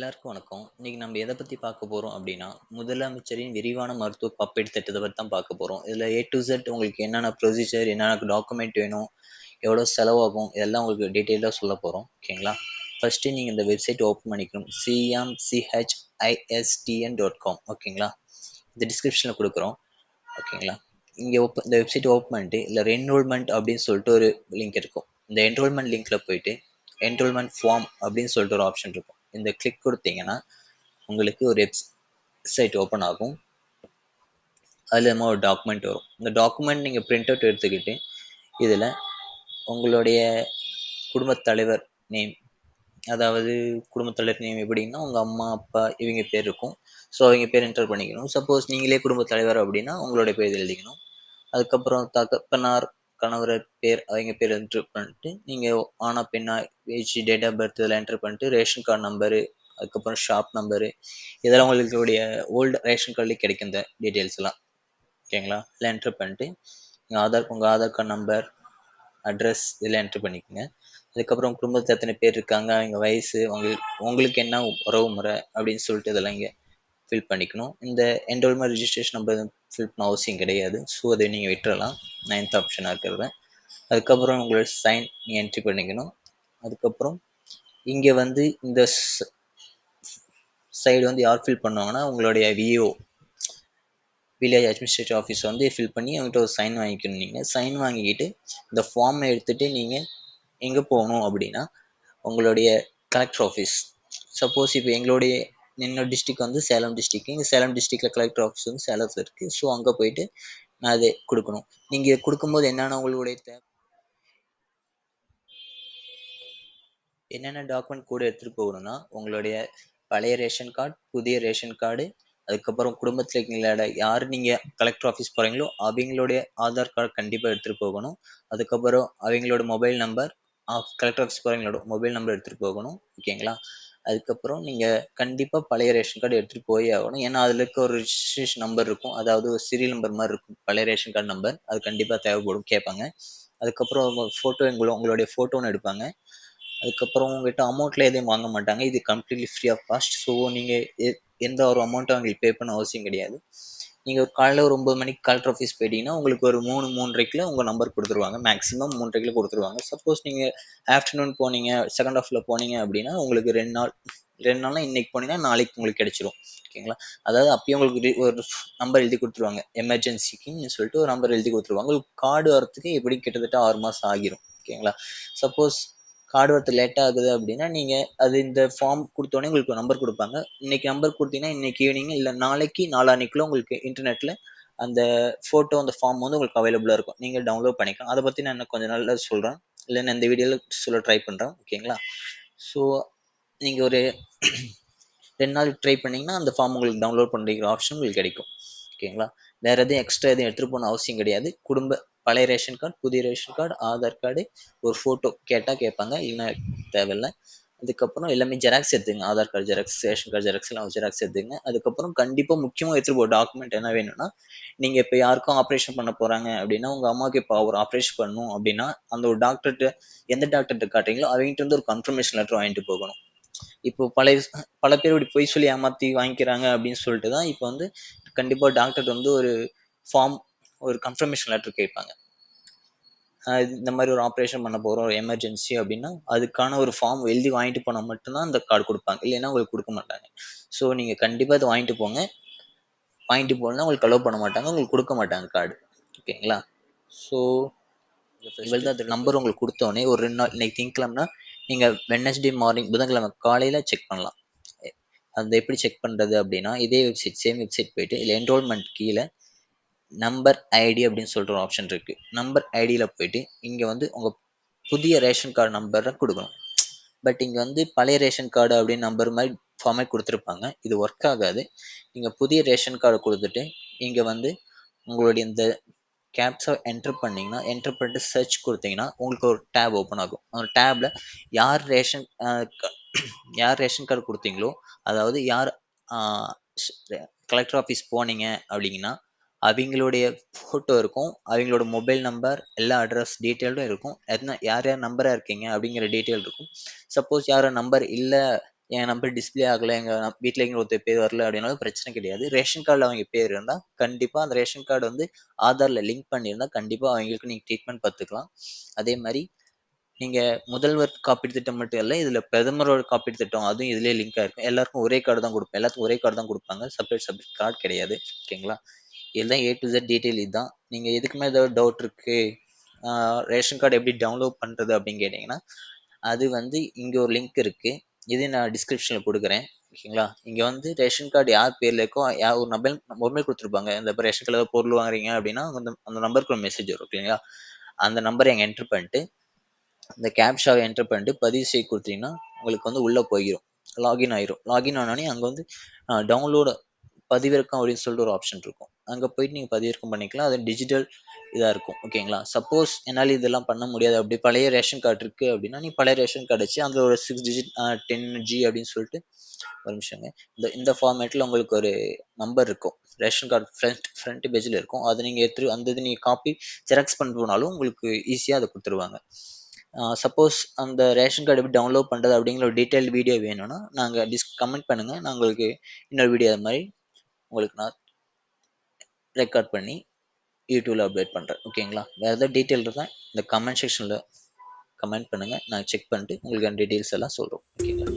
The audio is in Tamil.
எல்லாருக்கும் வணக்கம். இன்னைக்கு நம்ம எத பத்தி பார்க்க போறோம் அப்படின்னா, முதலமைச்சரின் விரிவான மருத்துவ காப்பீடு திட்டத்த பத்தி தான் பார்க்க போறோம். இதுல ஏ டூ இசட் உங்களுக்கு என்னென்ன ப்ரொசீஜர், என்னென்ன டாக்குமெண்ட் வேணும், எவ்வளோ செலவாகும், இதெல்லாம் உங்களுக்கு டீட்டெயிலா சொல்லப் போறோம். ஓகேங்களா? ஃபர்ஸ்ட்டு நீங்க இந்த வெப்சைட் ஓப்பன் பண்ணிக்கணும். cmchistn.com ஓகேங்களா? இந்த டிஸ்கிரிப்ஷன்ல குடுக்குறோம். ஓகேங்களா? இங்க ஓப்பன் இந்த வெப்சைட் ஓப்பன் பண்ணிட்டு, இதுல என்ரோல்மென்ட் அப்படின்னு சொல்லிட்டு ஒரு லிங்க் இருக்கும். இந்த என்ரோல்மென்ட் லிங்க்ல போயிட்டு, என்ரோல்மென்ட் ஃபார்ம் அப்படின்னு சொல்லிட்டு ஒரு ஆப்ஷன் இருக்கும். இந்த கிளிக் கொடுத்தீங்கன்னா, உங்களுக்கு ஒரு வெப்சைட் ஓப்பன் ஆகும். அதுல என்னமோ ஒரு டாக்குமெண்ட் வரும். இந்த டாக்குமெண்ட் நீங்க பிரிண்ட் அவுட் எடுத்துக்கிட்டு, இதுல உங்களுடைய குடும்பத் தலைவர் நேம் அதாவது குடும்பத் தலைவர் நேம் எப்படின்னா, உங்க அம்மா, அப்பா இவங்க பேர் இருக்கும். ஸோ அவங்க பேர் என்டர் பண்ணிக்கணும். சப்போஸ் நீங்களே குடும்பத் தலைவர் அப்படின்னா, உங்களுடைய பேர் எழுதிக்கணும். அதுக்கப்புறம் தகப்பனார், கணவர் பேர் அவங்க பேர் என்டர் பண்ணிட்டு, நீங்க ஆணா, பெண்ணா, ஏஜ், டேட் ஆஃப் பர்த் இதெல்லாம் என்டர் பண்ணிட்டு, ரேஷன் கார்டு நம்பரு, அதுக்கப்புறம் ஷாப் நம்பரு இதெல்லாம் உங்களுடைய ஓல்டு ரேஷன் கார்டுலயே கிடைக்கும் இந்த டீட்டெயில்ஸ் எல்லாம். ஓகேங்களா? இதெல்லாம் என்டர் பண்ணிட்டு, உங்க ஆதார் உங்க ஆதார் கார்டு நம்பர், அட்ரஸ் இதெல்லாம் என்டர் பண்ணிக்கங்க. அதுக்கப்புறம் உங்க குடும்பத்துல எத்தனை பேர் இருக்காங்க, அவங்க வயசு, உங்களுக்கு உங்களுக்கு என்ன உறவு முறை அப்படின்னு சொல்லிட்டு இதெல்லாம் இங்க ஃபில் பண்ணிக்கணும். இந்த என்ரோல்மென்ட் ரிஜிஸ்ட்ரேஷன் நம்பர் ஃபில் பண்ண அவசியம் கிடையாது. ஸோ அதை நீங்க விட்டுறலாம். நைன்த் ஆப்ஷனா இருக்கிறத. அதுக்கப்புறம் உங்களோட சைன் நீங்க என்ட்ரி பண்ணிக்கணும். அதுக்கப்புறம் இங்க வந்து இந்த ஸ் சைடு வந்து யார் ஃபில் பண்ணுவாங்கன்னா, உங்களுடைய விஏஓ வில்லேஜ் அட்மினிஸ்ட்ரேட்டிவ் ஆஃபீஸ் வந்து ஃபில் பண்ணி அவங்ககிட்ட ஒரு சைன் வாங்கிக்கணும் நீங்க. சைன் வாங்கிக்கிட்டு, இந்த ஃபார்மை எடுத்துட்டு நீங்க எங்க போகணும் அப்படின்னா, உங்களுடைய கலெக்டர் ஆஃபீஸ். சப்போஸ் இப்போ எங்களுடைய என்னோட டிஸ்ட்ரிக்ட் வந்து சேலம் டிஸ்ட்ரிக்ட். இங்க சேலம் டிஸ்ட்ரிக்ட்ல கலெக்டர் ஆஃபீஸ் வந்து சேலத்துல இருக்கு. ஸோ அங்க போயிட்டு நான் அதை குடுக்கணும். நீங்க இத குடுக்கும்போது என்னென்ன உங்களுடைய தே என்னென்ன டாக்குமெண்ட் கூட எடுத்துட்டு போகணும்னா, உங்களுடைய பழைய ரேஷன் கார்டு, புதிய ரேஷன் கார்டு, அதுக்கப்புறம் குடும்பத்துல இருக்கீங்களா யார் நீங்க கலெக்டர் ஆஃபீஸ் போறீங்களோ, அவங்களுடைய ஆதார் கார்டு கண்டிப்பா எடுத்துட்டு போகணும். அதுக்கப்புறம் அவங்களோட mobile number, of collector office போறவங்களோட மொபைல் நம்பர் எடுத்துட்டு போகணும். ஓகேங்களா? அதுக்கப்புறம் நீங்க கண்டிப்பா பழைய ரேஷன் கார்டு எடுத்துட்டு போயே ஆகணும். ஏன்னா அதுல இருக்க ஒரு ரிஜிஸ்ட்ரேஷன் நம்பர் இருக்கும். அதாவது ஒரு சீரியல் நம்பர் மாரி இருக்கும். பழைய ரேஷன் கார்டு நம்பர். அது கண்டிப்பா தேவைப்படும் கேட்பாங்க. அதுக்கப்புறம் உங்க ஃபோட்டோ உங்கள உங்களுடைய ஃபோட்டோ ஒண்ணு எடுப்பாங்க. அதுக்கப்புறம் உங்ககிட்ட அமௌண்ட்லாம் எதுவும் வாங்க மாட்டாங்க. இது completely free of cost. So நீங்க எ எந்த ஒரு அமௌண்ட்டும் அவங்களுக்கு பே பண்ண அவசியம் கிடையாது. நீங்க ஒரு காலையில ஒரு 9 மணிக்கு கலெக்டர் ஆஃபீஸ் போயிட்டீங்கன்னா, உங்களுக்கு ஒரு 3, 3:30க்குள்ள உங்க நம்பர் குடுத்துருவாங்க. மேக்ஸிமம் 3:30க்குள்ள குடுத்துருவாங்க. சப்போஸ் நீங்க ஆஃப்டர்நூன் போனீங்க, செகண்ட் ஹாஃப்ல போனீங்க அப்படின்னா, உங்களுக்கு 2 நாள் 2 நாள்னா இன்னைக்கு போனீங்கன்னா, நாளைக்கு உங்களுக்கு கிடைச்சிரும். ஓகேங்களா? அதாவது அப்பயே உங்களுக்கு ரி ஒரு நம்பர் எழுதி குடுத்துருவாங்க. எமர்ஜென்சிக்குன்னு சொல்லிட்டு ஒரு நம்பர் எழுதி குடுத்துருவாங்க. உங்களுக்கு கார்டு வரதுக்கு எப்படியும் கிட்டத்தட்ட 6 மாசம் ஆகிரும். ஓகேங்களா? சப்போஸ் கார்டு வரதுக்கு லேட் ஆகுது அப்படின்னா, நீங்க அது இந்த ஃபார்ம் குடுத்த உடனே உங்களுக்கு ஒரு நம்பர் குடுப்பாங்க. இன்னைக்கு நம்பர் குடுத்தீங்கன்னா, இன்னைக்கு ஈவினிங் இல்ல நாளைக்கு, நாளான்னைக்குள்ள உங்களுக்கு இன்டர்நெட்ல அந்த ஃபோட்டோ, அந்த ஃபார்ம் வந்து உங்களுக்கு அவைலபிளா இருக்கும். நீங்க டவுன்லோட் பண்ணிக்கலாம். அத பத்தி நான் இன்னும் கொஞ்ச நாள்ல சொல்றேன். இல்ல நான் இந்த வீடியோல சொல்ல ட்ரை பண்றேன். ஓகேங்களா? ஸோ நீங்க ஒரு 2 நாள் ட்ரை பண்ணீங்கன்னா, அந்த ஃபார்ம் உங்களுக்கு டவுன்லோட் பண்ணிக்கிற ஆப்ஷன் உங்களுக்கு கிடைக்கும். ஓகேங்களா? வேற எதுவும் எக்ஸ்ட்ரா எதுவும் எடுத்துட்டு போகணும்னு அவசியம் கிடையாது. குடும்ப பழைய ரேஷன் கார்டு, புதிய ரேஷன் கார்டு, ஆதார் கார்டு, ஒரு ஃபோட்டோ கேட்டா கேட்பாங்க. இல்லன்னா தேவையில்ல. அதுக்கப்புறம் எல்லாமே ஜெராக்ஸ் எடுத்துக்கங்க. Aadhaar card xerox, ration card xerox எல்லாம் ஜெராக்ஸ் எடுத்துக்கங்க. அதுக்கப்புறம் கண்டிப்பா முக்கியமா எடுத்துட்டு போற டாக்குமெண்ட் என்ன வேணும்னா, நீங்க இப்ப யாருக்கும் ஆப்பரேஷன் பண்ண போறாங்க அப்படின்னா, உங்க அம்மாவுக்கு இப்ப ஒரு ஆப்பரேஷன் பண்ணணும் அப்படின்னா, அந்த ஒரு டாக்டர்ட்ட எந்த டாக்டர்ட்ட காட்டுறீங்களோ, அவங்ககிட்ட இருந்து ஒரு கன்ஃபர்மேஷன் லெட்டர் வாங்கிட்டு போகணும். இப்போ பழைய பல பேர் இப்படி பொய் சொல்லி ஏமாத்தி வாங்கிக்கிறாங்க அப்படின்னு சொல்லிட்டு தான் இப்ப வந்து கண்டிப்பா டாக்டர்ட்ட வந்து ஒரு ஃபார்ம் ஒரு கன்ஃபர்மேஷன் லெட்டர் கேட்பாங்க. அ இந்த மாரி ஒரு ஆப்பரேஷன் பண்ண போறோம், ஒரு எமர்ஜென்சி அப்படின்னா, அதுக்கான ஒரு ஃபார்ம் எழுதி வாங்கிட்டு போனா மட்டும் தான் அந்த கார்டு குடுப்பாங்க. இல்லைன்னா உங்களுக்கு குடுக்க மாட்டாங்க. ஸோ நீங்க கண்டிப்பா இத வாங்கிட்டு போங்க. வாங்கிட்டு போகலன்னா உங்களுக்கு அலோவ் பண்ண மாட்டாங்க. உங்களுக்கு குடுக்க மாட்டாங்க கார்டு. ஓகேங்களா? ஸோ இவ்வளவு தான் அந்த நம்பர் உங்களுக்கு குடுத்த உடனே ஒரு 2 நாள் இன்னைக்கு திங்கட்கிழமைனா, நீங்க வெட்னஸ்டே மார்னிங் புதன்கிழமை காலையில செக் பண்ணலாம். அந்த எப்படி செக் பண்றது அப்படின்னா, இதே வெப்சைட் சேம் வெப்சைட் போயிட்டு இதுல என்ரோல்மென்ட் கீழ நம்பர் ஐடி அப்படின்னு சொல்லிட்டு ஒரு ஆப்ஷன் இருக்கு. நம்பர் ஐடில போயிட்டு, இங்க வந்து உங்க புதிய ரேஷன் கார்டு நம்பர குடுக்கணும். பட் இங்க வந்து பழைய ரேஷன் கார்டு அப்படின்னு நம்பர் மாரி ஃபார்மேட் குடுத்துருப்பாங்க. இது ஒர்க் ஆகாது. நீங்க புதிய ரேஷன் கார்டு குடுத்துட்டு, இங்க வந்து உங்களுடைய இந்த கேப்ச்சா என்டர் பண்ணீங்கன்னா, என்டர் பண்ணிட்டு சர்ச் குடுத்தீங்கன்னா, உங்களுக்கு ஒரு டேப் ஓப்பன் ஆகும். அந்த டேப்ல யார் ரேஷன் அ க யார் ரேஷன் கார்டு குடுத்தீங்களோ, அதாவது யார் ஆ ஸ் கலெக்டர் ஆஃபீஸ் போனீங்க அப்படிங்கன்னா, அவிங்களுடைய ஃபோட்டோ இருக்கும். அவிங்களோட மொபைல் நம்பர், எல்லா அட்ரஸ் டீட்டெயில்டும் இருக்கும். எத்தன யார் யார் நம்பரா இருக்கீங்க அப்படிங்கிற டீட்டெயில் இருக்கும். சப்போஸ் யாரும் நம்பர் இல்ல, என் நம்பர் டிஸ்பிளே ஆகலை எங்கள் வீட்டில் எங்க ஒருத்தர் பேர் வரல அப்படின்னாலும் பிரச்சனை கிடையாது ரேஷன் கார்டில் அவங்க பேர் இருந்தால் கண்டிப்பாக அந்த ரேஷன் கார்டு வந்து ஆதாரில் லிங்க் பண்ணியிருந்தா கண்டிப்பாக அவங்களுக்கு நீங்கள் ட்ரீட்மெண்ட் பார்த்துக்கலாம் அதே மாதிரி நீங்கள் முதல்வர் காப்பீடு திட்டம் மட்டும் இல்லை இதில் பிரதமரோட காப்பீடு திட்டம் அதுவும் இதுலேயே லிங்க் ஆயிருக்கும் எல்லாருக்கும் ஒரே கார்டு தான் கொடுப்போம் எல்லாத்துக்கும் ஒரே கார்டு தான் கொடுப்பாங்க செப்பரேட் செப்பரேட் கார்டு கிடையாது ஓகேங்களா இதுதான் ஏ டு Z டீட்டெயில் இதுதான் நீங்கள் எதுக்குமே ஏதாவது டவுட் இருக்குது ரேஷன் கார்டு எப்படி டவுன்லோட் பண்ணுறது அப்படின்னு கேட்டிங்கன்னா அது வந்து இங்கே ஒரு லிங்க் இருக்குது இது நான் டிஸ்கிரிப்ஷனில் கொடுக்குறேன் ஓகேங்களா இங்கே வந்து ரேஷன் கார்டு யார் பேரில் இருக்கோ யார் ஒரு மொபைல் மொபைல் கொடுத்துருப்பாங்க இந்த இப்போ ரேஷன் கார்டில் பொருள் வாங்குறீங்க அப்படின்னா அந்த அந்த நம்பருக்கு ஒரு மெசேஜ் வரும் ஓகேங்களா அந்த நம்பரை எங்கே என்ட்ரு பண்ணிட்டு இந்த கேப்ஷாவை என்ட்ரு பண்ணிட்டு பதிவு செய்ய கொடுத்தீங்கன்னா உங்களுக்கு வந்து உள்ளே போயிடும் லாகின் ஆயிரும் லாகின் ஆனோடனே அங்கே வந்து டவுன்லோடு பதிவிறக்கம் அப்படின்னு சொல்லிட்டு ஒரு ஆப்ஷன் இருக்கும் அங்கே போயிட்டு நீங்கள் பதிவிறக்கம் பண்ணிக்கலாம் அது டிஜிட்டல் இதாக இருக்கும் ஓகேங்களா சப்போஸ் என்னால் இதெல்லாம் பண்ண முடியாது அப்படி பழைய ரேஷன் கார்டு இருக்குது அப்படின்னா நீ பழைய ரேஷன் கார்டு வச்சு அந்த ஒரு சிக்ஸ் டிஜிட் டென் ஜி அப்படின்னு சொல்லிட்டு ஒரு நிமிஷங்க இந்த இந்த ஃபார்மேட்டில் உங்களுக்கு ஒரு நம்பர் இருக்கும் ரேஷன் கார்டு ஃப்ரண்ட் ஃப்ரண்ட் பேஜில் இருக்கும் அதை நீங்கள் எடுத்து அந்த இது நீங்கள் காப்பி ஜெராக்ஸ் பண்ண போனாலும் உங்களுக்கு ஈஸியாக அதை கொடுத்துருவாங்க சப்போஸ் அந்த ரேஷன் கார்டு எப்படி டவுன்லோட் பண்ணுறது அப்படிங்கிற ஒரு டீட்டெயில் வீடியோ வேணும்னா நாங்கள் டிஸ் கமெண்ட் பண்ணுங்கள் நான் உங்களுக்கு இன்னொரு வீடியோ அது மாதிரி உங்களுக்கு நான் ரெக்கார்ட் பண்ணி யூடியூப்பில் அப்டேட் பண்ணுறேன் ஓகேங்களா வேறு ஏதாவது டீட்டெயில் இருந்தால் இந்த கமெண்ட் செக்ஷனில் கமெண்ட் பண்ணுங்கள் நான் செக் பண்ணிட்டு உங்களுக்கு அந்த டீட்டெயில்ஸ் எல்லாம் சொல்கிறோம் ஓகேங்களா